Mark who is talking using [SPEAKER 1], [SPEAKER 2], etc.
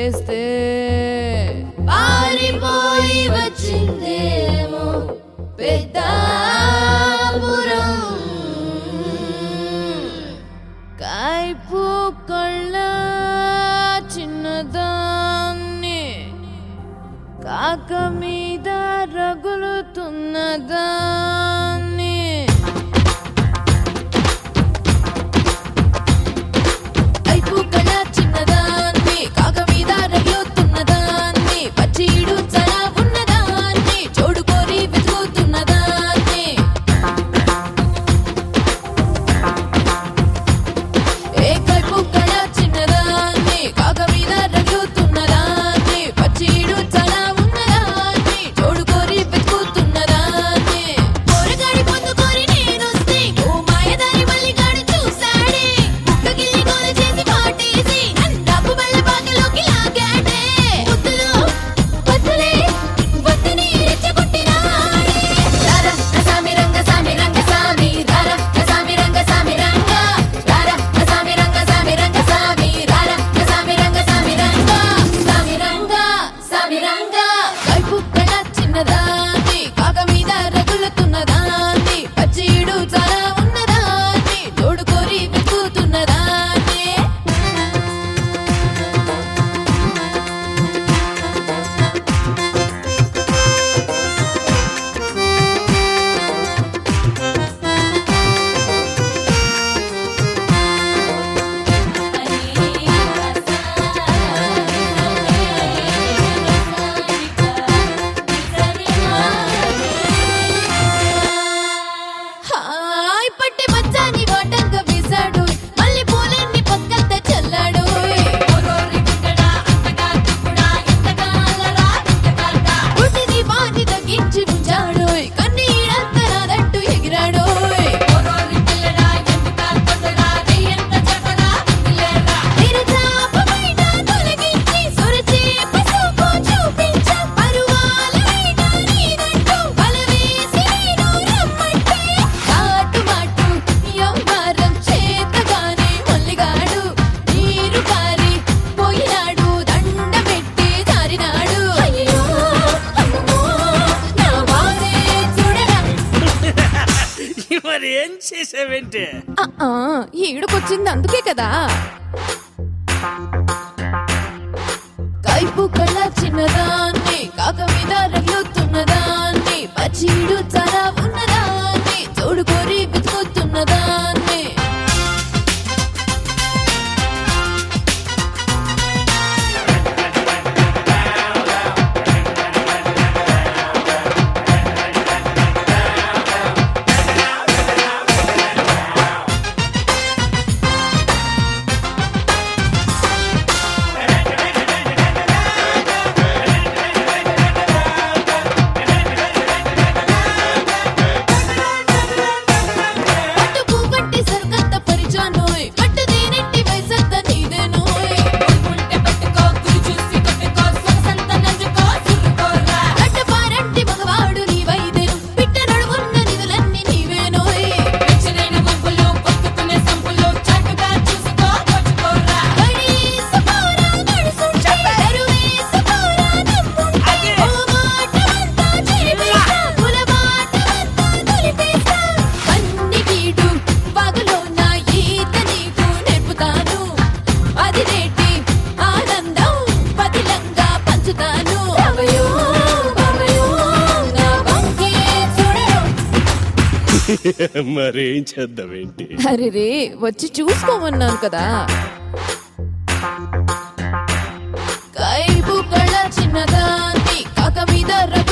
[SPEAKER 1] చేస్తే
[SPEAKER 2] పారిపోయి వచ్చిందేమో పెద్దాపురం
[SPEAKER 1] కాయిపు కళ్ళ చిన్నదాన్ని కాక మీద రగులుతున్నదాన్ని కైపు కళ్ళ చిన్నదాన్ని కాక మీద రగులుతున్నదాన్ని పచ్చీడు చల ఉన్నదాన్ని చోడు కోరి వెతుకుతున్నదాన్ని ఏ కైపు కళ చిన్నదాన్ని కాక మీద రగుతున్నదాన్ని పచ్చీడు చల ఉన్నదాన్ని చోడు కోరి వెతుకుతున్నదాన్ని పోరగాడి పొందు కోరి నేనొస్తే ఓ మాయదారి మల్లిగాడు చూశాడే ముక్కగిల్లి గోల చేసి పాటేసి అందాపు బల్ల బాగలోకి లాగాడే ముద్దులో వద్దులే వద్దని రెచ్చగొట్టినాడే రారా రసామి రంగ సామి రంగ సామి రారా రసామి రంగ సామి రంగ రారా రసామి రంగ సామి రంగ సామి రారా రసామి రంగ సామి రంగ సామి రంగ సామి రంగ కైపు కళ చిన్నదాన్ని కాక మీద రగులుతున్నదాన్ని పచ్చీడు చాలా ఉన్నదాన్ని తోడు కోరి వెతుకుతున్నదాన్ని హాయ్ పట్టి మచ్చాని వాటంగా వేశాడు మళ్ళీ పూలన్నీ పక్కంత చల్లాడు పుట్టిది వాణి తగ్గించి ఉంచాడు కన్నీడంత నాదట్టు ఎగిరాడు నిరచాపమైన తొలగించి సొరచేప సూపు చూపించా పరువాల వేట నీదంటూ బలవేసి నేను రమ్మంటే కాటు మాటు యవ్వారం చేతగానే మొల్లిగాడు నీరు కారి పోయినాడు దండ పెట్టి జారినాడు అయ్యో అమ్మో నా వారే చూడరా
[SPEAKER 3] మరి ఏం చేసావేంటి
[SPEAKER 1] ఆ, ఆ, ఈడుకొచ్చింది అందుకే కదా కైపు కళ్ళ చిన్నదాన్ని కాక మీద రగులుతున్నదాన్ని పచ్చీడు చాలా ఉన్నదాన్ని తోడు కోరి వెతుకుతున్నదాన్ని పట్టు పువ్వంటి సరుకంత పరిచానోయ్ పట్టు దేనెట్టి వయసంత నీదేనోయ్ గడ్డ పారంటి మగవాడు నీ వైదెను పిట్ట నడుమున్న నిధులన్నీ నీవేనోయ్ గడేసు పోరా గడుసుంటే దరువేసు పోరా దమ్ముంటే ఓ మాటమంతా చెరిపేస్తా కుల మాటమంతా తొలిపేస్తా అన్ని కీడు పగలో నా ఈత నీకు నేర్పుతాను అది రేటి ఆనందం పదిలంగా పంచుతాను అవయో అవయో నా వంకే చూడరు
[SPEAKER 3] మరేం చేద్దామేంటి
[SPEAKER 1] అరే రే వచ్చి చూసుకోమన్నాను కదా కైపు కళ చిన్నదాన్ని కాక మీద